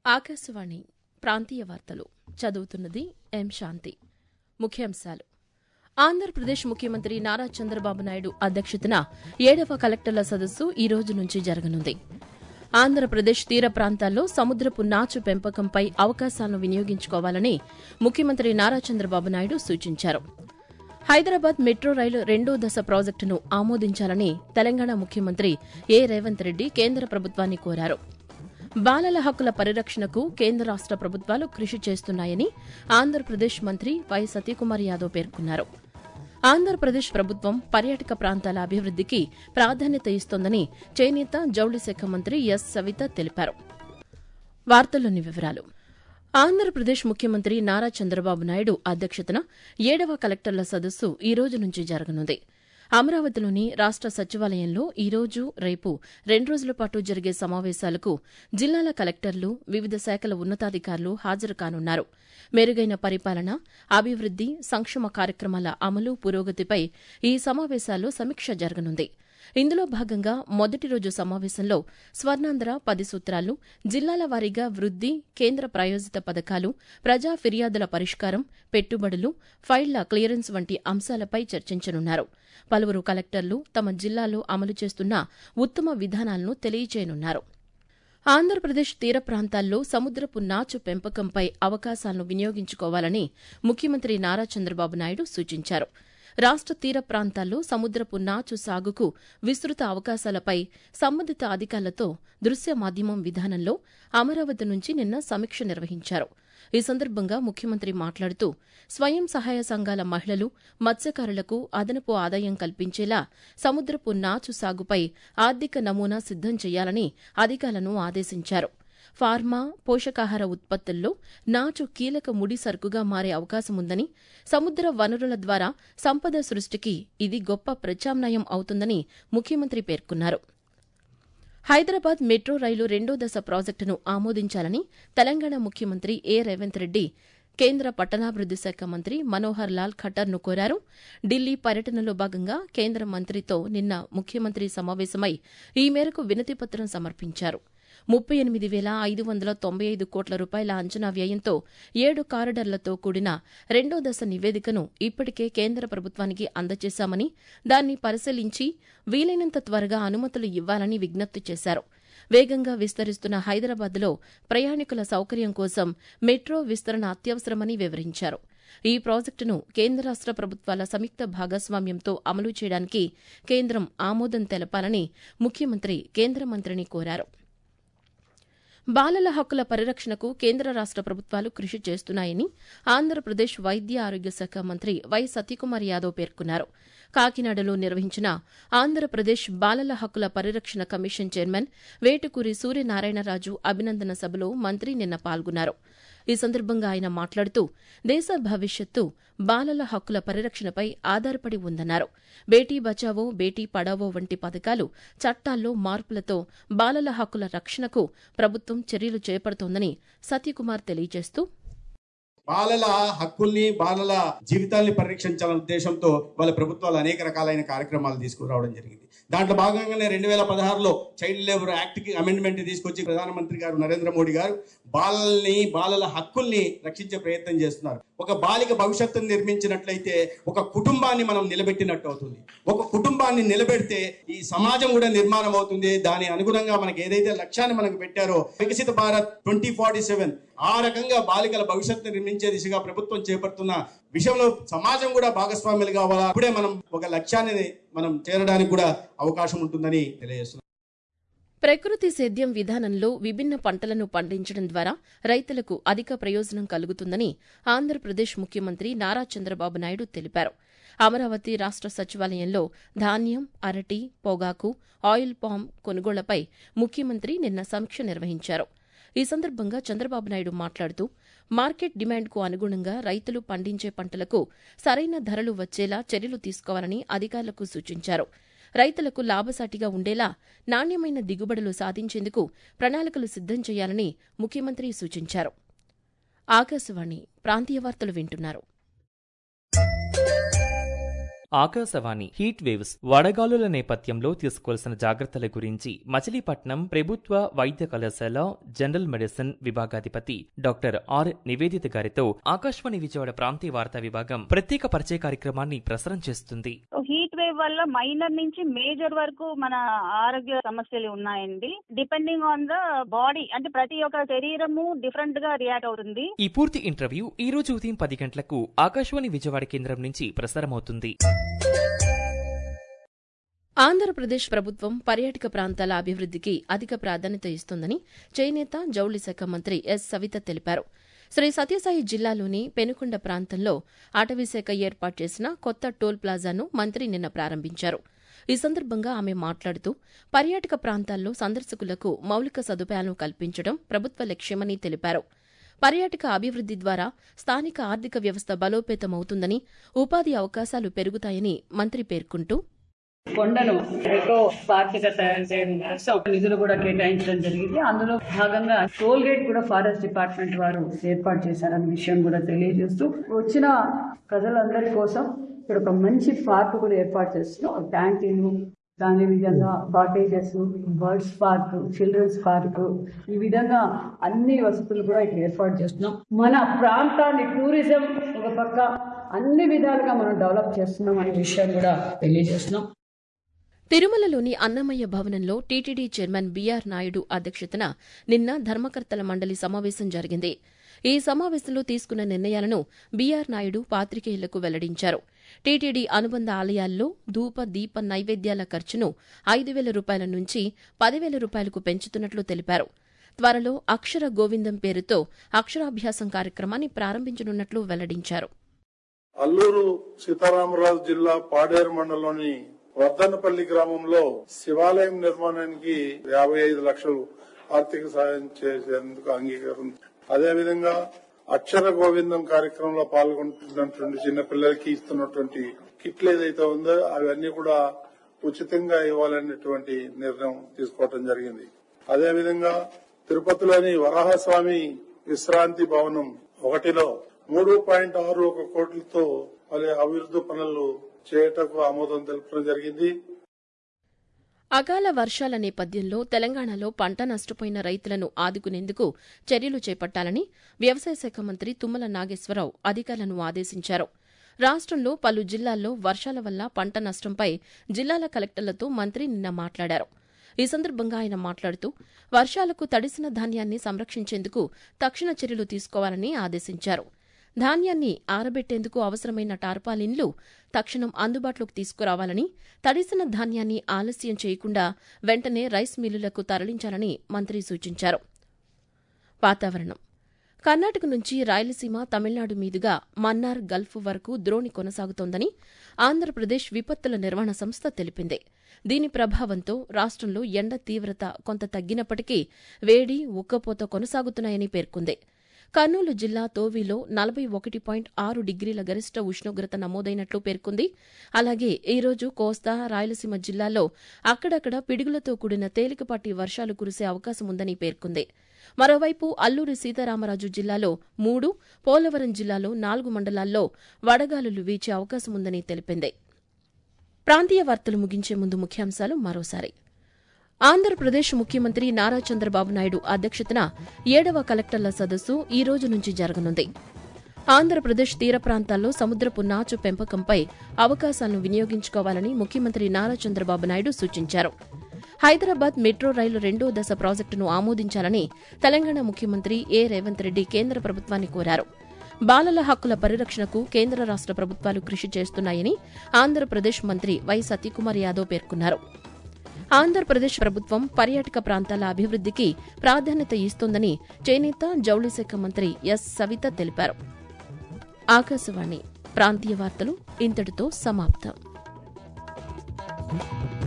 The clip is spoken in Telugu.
ఆకాశవాణి ప్రాంతీయ వార్తలు చదువుతున్నది ఎం శాంతి ముఖ్యాంశాలు ఆంధ్రప్రదేశ్ ముఖ్యమంత్రి నారా చంద్రబాబు నాయుడు అధ్యక్షతన ఏడవ కలెక్టర్ల సదస్సు ఈ రోజు నుంచి జరగనుంది ఆంధ్రప్రదేశ్ తీర ప్రాంతాల్లో సముద్రపు నాచు పెంపకంపై అవకాశాలను వినియోగించుకోవాలని ముఖ్యమంత్రి నారా చంద్రబాబు నాయుడు సూచించారు హైదరాబాద్ మెట్రో రైలు రెండో దశ ప్రాజెక్టును ఆమోదించాలని తెలంగాణ ముఖ్యమంత్రి ఏ రేవంత్ రెడ్డి కేంద్ర ప్రభుత్వాన్ని కోరారు బాలల హక్కుల పరిరక్షణకు కేంద్ర రాష్ట ప్రభుత్వాలు కృషి చేస్తున్నాయని ఆంధ్రప్రదేశ్ మంత్రి వై సతీకుమార్ యాదవ్ పేర్కొన్నారు ఆంధ్రప్రదేశ్ ప్రభుత్వం పర్యాటక ప్రాంతాల అభివృద్దికి ప్రాధాన్యత ఇస్తోందని చేనేత జౌళి శాఖ మంత్రి ఎస్ సవిత తెలిపారు వార్తల్లోని వివరాలు ఆంధ్రప్రదేశ్ ముఖ్యమంత్రి నారా చంద్రబాబు నాయుడు అధ్యక్షతన ఏడవ కలెక్టర్ల సదస్సు ఈ రోజు నుంచి జరగనుంది అమరావతిలోని రాష్ట సచివాలయంలో ఈ రోజు రేపు రెండు రోజుల పాటు జరిగే సమావేశాలకు జిల్లాల కలెక్టర్లు వివిధ శాఖల ఉన్నతాధికారులు హాజరు కానున్నారు మెరుగైన పరిపాలన అభివృద్ది సంక్షేమ కార్యక్రమాల అమలు పురోగతిపై ఈ సమావేశాల్లో సమీక్ష జరగనుంది ఇందులో భాగంగా మొదటి రోజు సమావేశంలో స్వర్ణాంధ్ర పది సూత్రాలు జిల్లాల వారీగా వృద్ది కేంద్ర ప్రాయోజిత పథకాలు ప్రజా ఫిర్యాదుల పరిష్కారం పెట్టుబడులు ఫైళ్ల క్లియరెన్స్ వంటి అంశాలపై చర్చించనున్నారు పలువురు కలెక్టర్లు తమ జిల్లాలో అమలు చేస్తున్న ఉత్తమ విధానాలను తెలియజేయనున్నారు ఆంధ్రప్రదేశ్ తీర ప్రాంతాల్లో సముద్రపు నాచు పెంపకంపై అవకాశాలను వినియోగించుకోవాలని ముఖ్యమంత్రి నారా చంద్రబాబు నాయుడు సూచించారు రాష్ట తీర ప్రాంతాల్లో సముద్రపు నాచు సాగుకు విస్తృత అవకాశాలపై సంబంధిత అధికారులతో దృశ్య మాధ్యమం విధానంలో అమరావతి నుంచి నిన్న సమీక్ష నిర్వహించారు ఈ సందర్భంగా ముఖ్యమంత్రి మాట్లాడుతూ స్వయం సహాయ సంఘాల మహిళలు మత్స్యకారులకు అదనపు ఆదాయం కల్పించేలా సముద్రపు నాచు సాగుపై ఆర్థిక నమూనా సిద్దం చేయాలని అధికారులను ఆదేశించారు ఫార్మా పోషకాహార ఉత్పత్తుల్లో నాచు కీలక ముడి సరుకుగా మారే అవకాశముందని సముద్ర వనరుల ద్వారా సంపద సృష్టికి ఇది గొప్ప ప్రత్యామ్నాయం అవుతుందని ముఖ్యమంత్రి పేర్కొన్నారు హైదరాబాద్ మెట్రో రైలు రెండో దశ ప్రాజెక్టును ఆమోదించాలని తెలంగాణ ముఖ్యమంత్రి ఏ రేవంత్ రెడ్డి కేంద్ర పట్టణాభివృద్ది శాఖ మంత్రి మనోహర్ లాల్ ఖట్టర్ను కోరారు ఢిల్లీ పర్యటనలో భాగంగా కేంద్ర మంత్రితో నిన్న ముఖ్యమంత్రి సమావేశమై ఈ మేరకు వినతిపత్రం సమర్పించారు ముప్పై ఎనిమిది వేల ఐదు వందల తొంభై ఐదు కోట్ల రూపాయల అంచనా వ్యయంతో ఏడు కారిడార్లతో కూడిన రెండో దశ నివేదికను ఇప్పటికే కేంద్ర ప్రభుత్వానికి అందజేశామని దాన్ని పరిశీలించి వీలైనంత త్వరగా అనుమతులు ఇవ్వాలని విజ్ఞప్తి చేశారు వేగంగా విస్తరిస్తున్న హైదరాబాద్లో ప్రయాణికుల సౌకర్యం కోసం మెట్రో విస్తరణ అత్యవసరమని వివరించారు ఈ ప్రాజెక్టును కేంద్ర రాష్ట ప్రభుత్వాల సంయుక్త భాగస్వామ్యంతో అమలు చేయడానికి కేంద్రం ఆమోదం తెలపాలని ముఖ్యమంత్రి కేంద్ర మంత్రిని కోరారు బాలల హక్కుల పరిరక్షణకు కేంద్ర రాష్ట ప్రభుత్వాలు కృషి చేస్తున్నాయని ఆంధ్రప్రదేశ్ వైద్య ఆరోగ్య శాఖ మంత్రి వై సత్యకుమార్ యాదవ్ పేర్కొన్నారు కాకినాడలో నిర్వహించిన ఆంధ్రప్రదేశ్ బాలల హక్కుల పరిరక్షణ కమిషన్ చైర్మన్ వేటుకూరి సూర్యనారాయణరాజు అభినందన సభలో మంత్రి నిన్న పాల్గొన్నారు ఈ సందర్భంగా ఆయన మాట్లాడుతూ దేశ భవిష్యత్తు బాలల హక్కుల పరిరక్షణపై ఆధారపడి ఉందన్నారు బేటీ బచావో బేటీ పడావో వంటి పథకాలు చట్టాల్లో మార్పులతో బాలల హక్కుల రక్షణకు ప్రభుత్వం చర్యలు చేపడుతోందని సత్యకుమార్ తెలియజేస్తూ బాలల హక్కుల్ని బాలల జీవితాల్ని పరిరక్షించాలనే ఉద్దేశంతో వాళ్ళ ప్రభుత్వాలు అనేక రకాలైన కార్యక్రమాలు తీసుకురావడం జరిగింది దాంట్లో భాగంగానే రెండు వేల పదహారులో చైల్డ్ లేబర్ యాక్ట్ కి అమెండ్మెంట్ తీసుకొచ్చి ప్రధానమంత్రి గారు నరేంద్ర మోడీ గారు బాలల్ని బాలల హక్కుల్ని రక్షించే ప్రయత్నం చేస్తున్నారు ఒక బాలిక భవిష్యత్తును నిర్మించినట్లయితే ఒక కుటుంబాన్ని మనం నిలబెట్టినట్టు అవుతుంది ఒక కుటుంబాన్ని నిలబెడితే ఈ సమాజం కూడా నిర్మాణం అవుతుంది దాని అనుగుణంగా మనకి ఏదైతే లక్ష్యాన్ని మనకు పెట్టారో వికసిత భారత్ ట్వంటీ ఫార్టీ సెవెన్ ఆ రకంగా బాలికల భవిష్యత్తు నిర్మించే దిశగా ప్రభుత్వం చేపడుతున్న విషయంలో సమాజం కూడా భాగస్వాములు కావాలా అప్పుడే మనం ఒక లక్ష్యాన్ని మనం చేరడానికి కూడా అవకాశం ఉంటుందని తెలియజేస్తున్నాం ప్రకృతి సేద్యం విధానంలో విభిన్న పంటలను పండించడం ద్వారా రైతులకు అధిక ప్రయోజనం కలుగుతుందని ఆంధ్రప్రదేశ్ ముఖ్యమంత్రి నారా చంద్రబాబు నాయుడు తెలిపారు అమరావతి రాష్ట సచివాలయంలో ధాన్యం అరటి పొగాకు ఆయిల్ పామ్ కొనుగోళ్లపై ముఖ్యమంత్రి నిన్న సమీక్ష నిర్వహించారు ఈ సందర్భంగా చంద్రబాబు నాయుడు మాట్లాడుతూ మార్కెట్ డిమాండ్కు అనుగుణంగా రైతులు పండించే పంటలకు సరైన ధరలు వచ్చేలా చర్యలు తీసుకోవాలని అధికారులకు సూచించారు రైతులకు లాభసాటిగా ఉండేలా నాణ్యమైన దిగుబడులు సాధించేందుకు ప్రణాళికలు సిద్దం చేయాలని ముఖ్యమంత్రి సూచించారు ఆకాశవాణి ప్రాంతీయ వార్తలు వింటున్నారు ఆకాశవాణి హీట్ వేవ్స్ వడగాలుల నేపథ్యంలో తీసుకోవాల్సిన జాగ్రత్తల గురించి మచిలీపట్నం ప్రభుత్వ వైద్య కళాశాల జనరల్ మెడిసిన్ విభాగాధిపతి డాక్టర్ ఆర్ నివేదిత గారితో ఆకాశవాణి విజయవాడ ప్రాంతీయ వార్తా విభాగం ప్రత్యేక పరిచయ కార్యక్రమాన్ని ప్రసారం చేస్తుంది హీట్ వేవ్ వల్ల మైనర్ నుంచి మేజర్ వరకు మన ఆరోగ్య సమస్యలు ఉన్నాయండి డిపెండింగ్ ఆన్ ద బాడీ అంటే ప్రతి ఒక్క శరీరము డిఫరెంట్ గా రియాక్ట్ అవుతుంది ఈ పూర్తి ఇంటర్వ్యూ ఈ రోజు ఉదయం పది గంటలకు ఆకాశవాణి విజయవాడ కేంద్రం నుంచి ప్రసారమవుతుంది ఆంధ్రప్రదేశ్ ప్రభుత్వం పర్యాటక ప్రాంతాల అభివృద్ధికి అధిక ప్రాధాన్యత ఇస్తోందని చేనేత జౌళి శాఖ మంత్రి ఎస్ సవిత తెలిపారు శ్రీ సత్యసాయి జిల్లాలోని పెనుకొండ ప్రాంతంలో అటవీశాఖ ఏర్పాటు చేసిన కొత్త టోల్ ప్లాజాను మంత్రి నిన్న ప్రారంభించారు ఈ సందర్భంగా ఆమె మాట్లాడుతూ పర్యాటక ప్రాంతాల్లో సందర్శకులకు మౌలిక సదుపాయాలను కల్పించడం ప్రభుత్వ లక్ష్యమని తెలిపారు పర్యాటక అభివృద్ది ద్వారా స్థానిక ఆర్థిక వ్యవస్థ బలోపేతమవుతుందని ఉపాధి అవకాశాలు పెరుగుతాయని మంత్రి పేర్కొంటూ కొండను ఎకో పార్క్ గా తయారు చేయడం కోసం నిధులు కూడా కేటాయించడం జరిగింది అందులో భాగంగా టోల్ గేట్ కూడా ఫారెస్ట్ డిపార్ట్మెంట్ వారు ఏర్పాటు చేశారనే విషయం కూడా తెలియజేస్తూ వచ్చిన ప్రజలందరి కోసం ఇక్కడ ఒక మంచి పార్క్ కూడా ఏర్పాటు చేస్తున్నాం ట్యాంకీలు దాని విధంగా cottages birds park children's park ఈ విధంగా అన్ని వసతులు కూడా ఇక్కడ ఏర్పాటు చేస్తున్నాం మన ప్రాంతాన్ని టూరిజం ఒక పక్క అన్ని విధాలుగా మనం డెవలప్ చేస్తున్నాం అనే విషయం కూడా తెలియజేస్తున్నాం తిరుమలలోని అన్నమయ్య భవనంలో టీటీడీ చైర్మన్ బీఆర్ నాయుడు అధ్యక్షతన నిన్న ధర్మకర్తల మండలి సమావేశం జరిగింది ఈ సమావేశంలో తీసుకున్న నిర్ణయాలను బీఆర్ నాయుడు పాత్రికేయులకు వెల్లడించారు టీటీడీ అనుబంధ ఆలయాల్లో ధూప దీప నైవేద్యాల ఖర్చును ఐదు వేల రూపాయల నుంచి పదివేల రూపాయలకు పెంచుతున్నట్లు తెలిపారు త్వరలో అక్షర గోవిందం పేరుతో అక్షరాభ్యాసం కార్యక్రమాన్ని ప్రారంభించనున్నట్లు వెల్లడించారు అల్లూరు సీతారామరాజు జిల్లా పాడేరు మండలంలోని వర్ధనపల్లి గ్రామంలో శివాలయం నిర్మాణానికి యాభై ఐదు లక్షలు ఆర్థిక సాయం చేసేందుకు అంగీకారం అదేవిధంగా అక్షర గోవిందం కార్యక్రమంలో పాల్గొంటున్నటువంటి చిన్నపిల్లలకి ఇస్తున్నటువంటి కిట్లు ఏదైతే ఉందో అవన్నీ కూడా ఉచితంగా ఇవ్వాలనేటువంటి నిర్ణయం తీసుకోవడం జరిగింది అదేవిధంగా తిరుపతిలోని వరాహస్వామి విశ్రాంతి భవనం ఒకటిలో మూడు పాయింట్ ఆరు ఒక కోట్లతో పలు అభివృద్ధి పనులు చేయటకు ఆమోదం తెలపడం జరిగింది అకాల వర్షాల నేపథ్యంలో తెలంగాణలో పంట నష్టపోయిన రైతులను ఆదుకునేందుకు చర్యలు చేపట్టాలని వ్యవసాయ శాఖ మంత్రి తుమ్మల నాగేశ్వరరావు అధికారులను ఆదేశించారు రాష్టంలో పలు జిల్లాల్లో వర్షాల వల్ల పంట నష్టంపై జిల్లాల కలెక్టర్లతో మంత్రి నిన్న మాట్లాడారు ఈ సందర్భంగా ఆయన మాట్లాడుతూ వర్షాలకు తడిసిన ధాన్యాన్ని సంరక్షించేందుకు తక్షణ చర్యలు తీసుకోవాలని ఆదేశించారు ధాన్యాన్ని ఆరబెట్టేందుకు అవసరమైన టార్పాలిన్లు తక్షణం అందుబాటులోకి తీసుకురావాలని తడిసిన ధాన్యాన్ని ఆలస్యం చేయకుండా వెంటనే రైస్ మిల్లులకు తరలించాలని మంత్రి సూచించారు వాతావరణం కర్ణాటక నుంచి రాయలసీమ తమిళనాడు మీదుగా మన్నార్ గల్ఫ్ వరకు ద్రోణి కొనసాగుతోందని ఆంధ్రప్రదేశ్ విపత్తుల నిర్వహణ సంస్థ తెలిపింది దీని ప్రభావంతో రాష్టంలో ఎండ తీవ్రత కొంత తగ్గినప్పటికీ వేడి ఉక్కపోత కొనసాగుతున్నాయని పేర్కొంది కర్నూలు జిల్లా తోవిలో నలభై ఒకటి పాయింట్ ఆరు డిగ్రీల గరిష్ట ఉష్ణోగ్రత నమోదైనట్లు పేర్కొంది అలాగే ఈ రోజు కోస్తా రాయలసీమ జిల్లాల్లో అక్కడక్కడ పిడుగులతో కూడిన తేలికపాటి వర్షాలు కురిసే అవకాశం ఉందని పేర్కొంది మరోవైపు అల్లూరి సీతారామరాజు జిల్లాలో మూడు పోలవరం జిల్లాలో నాలుగు మండలాల్లో వడగాలులు వీచే అవకాశం ఉందని తెలిపింది ప్రాంతీయ వార్తలు ముగించే ముందు ముఖ్యాంశాలు మరోసారి ఆంధ్రప్రదేశ్ ముఖ్యమంత్రి నారా చంద్రబాబు నాయుడు అధ్యక్షతన ఏడవ కలెక్టర్ల సదస్సు ఈ రోజు నుంచి జరగనుంది ఆంధ్రప్రదేశ్ తీర ప్రాంతాల్లో సముద్రపు నాచు పెంపకంపై అవకాశాలను వినియోగించుకోవాలని ముఖ్యమంత్రి నారా చంద్రబాబు నాయుడు సూచించారు హైదరాబాద్ మెట్రో రైలు రెండో దశ ప్రాజెక్టును ఆమోదించాలని తెలంగాణ ముఖ్యమంత్రి ఏ రేవంత్ రెడ్డి కేంద్ర ప్రభుత్వాన్ని కోరారు బాలల హక్కుల పరిరక్షణకు కేంద్ర రాష్ట ప్రభుత్వాలు కృషి చేస్తున్నాయని ఆంధ్రప్రదేశ్ మంత్రి వై సత్యకుమార్ యాదవ్ పేర్కొన్నారు ఆంధ్రప్రదేశ్ ప్రభుత్వం పర్యాటక ప్రాంతాల అభివృద్ధికి ప్రాధాన్యత ఇస్తోందని చేనేత జౌళి శాఖ మంత్రి ఎస్ సవిత తెలిపారు ఆకాశవాణి ప్రాంతీయ వార్తలు ఇంతటితో సమాప్తం